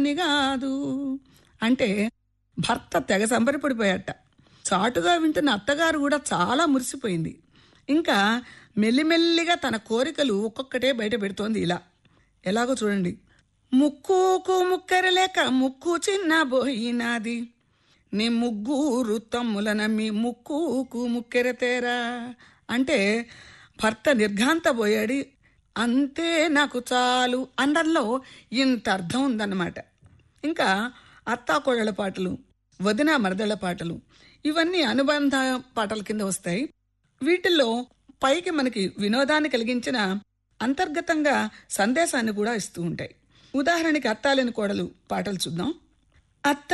అని కాదు అంటే భర్త తెగ సంబరపడిపోయాట చాటుగా వింటున్న అత్తగారు కూడా చాలా మురిసిపోయింది ఇంకా మెల్లిమెల్లిగా తన కోరికలు ఒక్కొక్కటే బయట పెడుతోంది ఇలా ఎలాగో చూడండి ముక్కుకు ముక్కెరలేక ముక్కు చిన్న బోయినాది నీ ముగ్గురు తమ్ముల నమ్మి ముక్కుకు ముక్కెరతేరా అంటే భర్త నిర్ఘాంతపోయాడి అంతే నాకు చాలు అందరిలో ఇంత అర్థం ఉందన్నమాట ఇంకా అత్తాకోడళ్ళ పాటలు వదిన మరదళ్ళ పాటలు ఇవన్నీ అనుబంధ పాటల కింద వస్తాయి వీటిల్లో పైకి మనకి వినోదాన్ని కలిగించిన అంతర్గతంగా సందేశాన్ని కూడా ఇస్తూ ఉంటాయి ఉదాహరణకి అత్తాలేని కోడలు పాటలు చూద్దాం అత్త